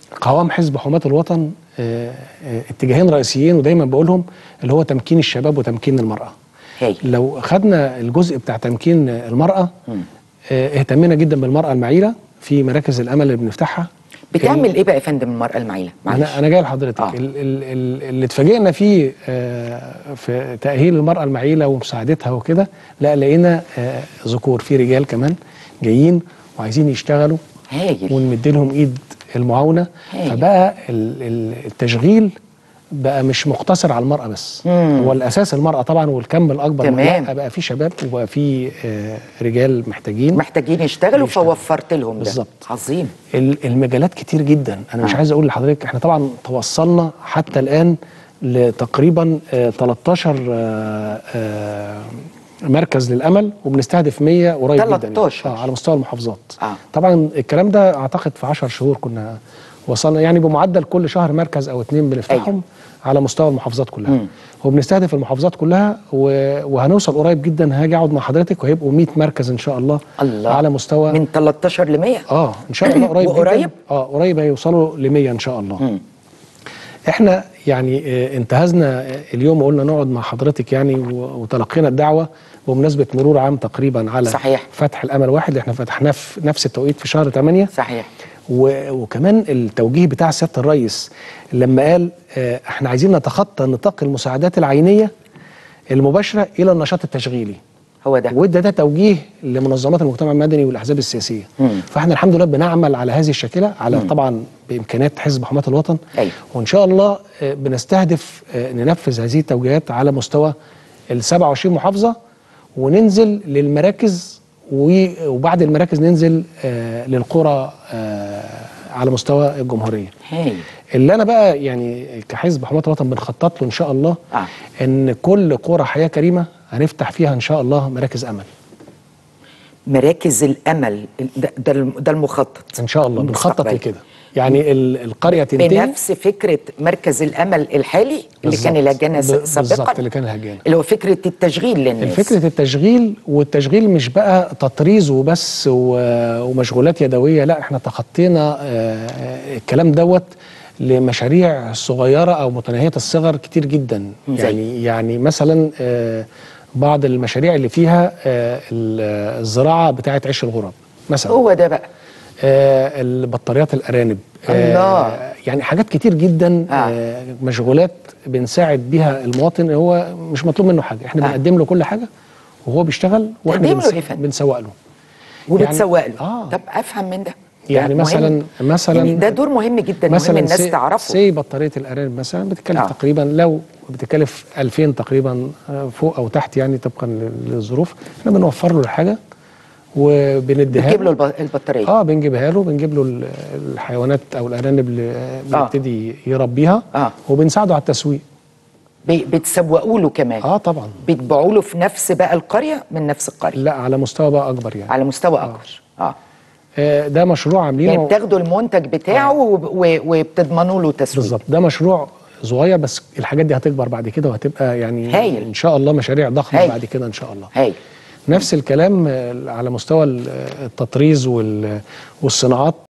قوام حزب حماة الوطن آه، آه، اتجاهين رئيسيين ودايما بقولهم اللي هو تمكين الشباب وتمكين المرأة هايل لو خدنا الجزء بتاع تمكين المرأة آه، اهتمينا جدا بالمرأة المعيلة في مراكز الأمل اللي بنفتحها بتعمل ايه بقى يا فندم المراه المعيله معلش انا انا جاي لحضرتك آه. ال- ال- ال- اللي اتفاجئنا فيه آه، في تاهيل المراه المعيله ومساعدتها وكده لا لقينا آه، ذكور في رجال كمان جايين وعايزين يشتغلوا هايل ونمد لهم ايد المعاونه هايل. فبقى ال- ال- التشغيل بقى مش مقتصر على المرأة بس مم. هو الأساس المرأة طبعا والكم الأكبر تمام. لا بقى في شباب وبقى في آه، رجال محتاجين محتاجين يشتغلوا يشتغلوا. فوفرت لهم ده بالظبط. عظيم ال- المجالات كتير جدا انا مش آه. عايز اقول لحضرتك احنا طبعا توصلنا حتى الان لتقريبا آه، 13 آه، آه، مركز للامل وبنستهدف 100 قريب جدا 13. يعني. آه على مستوى المحافظات آه. طبعا الكلام ده اعتقد في 10 شهور كنا وصلنا يعني بمعدل كل شهر مركز او اتنين بنفتحهم أيوة. على مستوى المحافظات كلها مم. وبنستهدف المحافظات كلها و- وهنوصل قريب جدا هاجي اقعد مع حضرتك وهيبقوا 100 مركز ان شاء الله الله على مستوى من 13 ل 100 اه ان شاء الله قريب وقريب؟ جدا اه قريب هيوصلوا ل 100 ان شاء الله مم. احنا يعني آه، انتهزنا آه، اليوم وقلنا نقعد مع حضرتك يعني و- وتلقينا الدعوه بمناسبه مرور عام تقريبا على صحيح. فتح الامل واحد اللي احنا فتحناه في نفس التوقيت في شهر 8 صحيح و- وكمان التوجيه بتاع سياده الرئيس لما قال آه، احنا عايزين نتخطى نطاق المساعدات العينيه المباشره الى النشاط التشغيلي هو ده وده ده توجيه لمنظمات المجتمع المدني والاحزاب السياسيه مم. فاحنا الحمد لله بنعمل على هذه الشاكله على طبعا بامكانيات حزب حماة الوطن أيوة. وان شاء الله آه، بنستهدف آه، ننفذ هذه التوجيهات على مستوى ال 27 محافظه وننزل للمراكز و- وبعد المراكز ننزل آه، للقرى آه، على مستوى الجمهوريه هايل اللي انا بقى يعني كحزب حماة الوطن بنخطط له ان شاء الله آه. ان كل قرى حياه كريمه هنفتح فيها ان شاء الله مراكز امل مراكز الامل ده ده الم- ده المخطط ان شاء الله بنخطط المستقبلي. لكده يعني ال- القريه تنتهي بنفس فكره مركز الامل الحالي اللي كان بالظبط. لجنه ب- سابقا بالظبط اللي كان الهجانه اللي هو فكره التشغيل للناس فكره التشغيل والتشغيل مش بقى تطريز وبس و- ومشغولات يدويه لا احنا تخطينا آه، آه، الكلام دوت لمشاريع صغيره او متناهيه الصغر كتير جدا زي؟ يعني يعني مثلا آه، بعض المشاريع اللي فيها آه، ال- الزراعه بتاعه عيش الغراب مثلا هو ده بقى آه البطاريات الارانب الله. آه يعني حاجات كتير جدا آه. آه مشغولات بنساعد بيها المواطن هو مش مطلوب منه حاجه احنا آه. بنقدم له كل حاجه وهو بيشتغل واحنا تقدم له بنس- إيه يا فندم؟ بنسوق له وبتسوق له آه. طب افهم من ده يعني مهم. مثلا مثلا يعني ده دور مهم جدا مهم الناس سي- تعرفه سي بطاريه الارانب مثلا بتتكلف آه. آه. تقريبا لو بتكلف 2000 تقريبا آه، فوق او تحت يعني طبقا لل- للظروف احنا بنوفر له الحاجه وبنديها بتجيب له الب- البطاريه اه بنجيبها له بنجيب له ال- الحيوانات او الارانب اللي بيبتدي يربيها آه. وبنساعده على التسويق بي- بتسوقوا له كمان اه طبعا بتبيعوا له في نفس بقى القريه من نفس القريه لا على مستوى بقى اكبر يعني على مستوى اكبر اه آه ده مشروع عاملينه يعني بتاخدوا المنتج بتاعه وب- و- وبتضمنوا له تسويق بالظبط ده مشروع صغير بس الحاجات دي هتكبر بعد كده وهتبقى يعني هايل. ان شاء الله مشاريع ضخمه هايل. بعد كده ان شاء الله هايل نفس الكلام آه، على مستوى ال- التطريز وال- والصناعات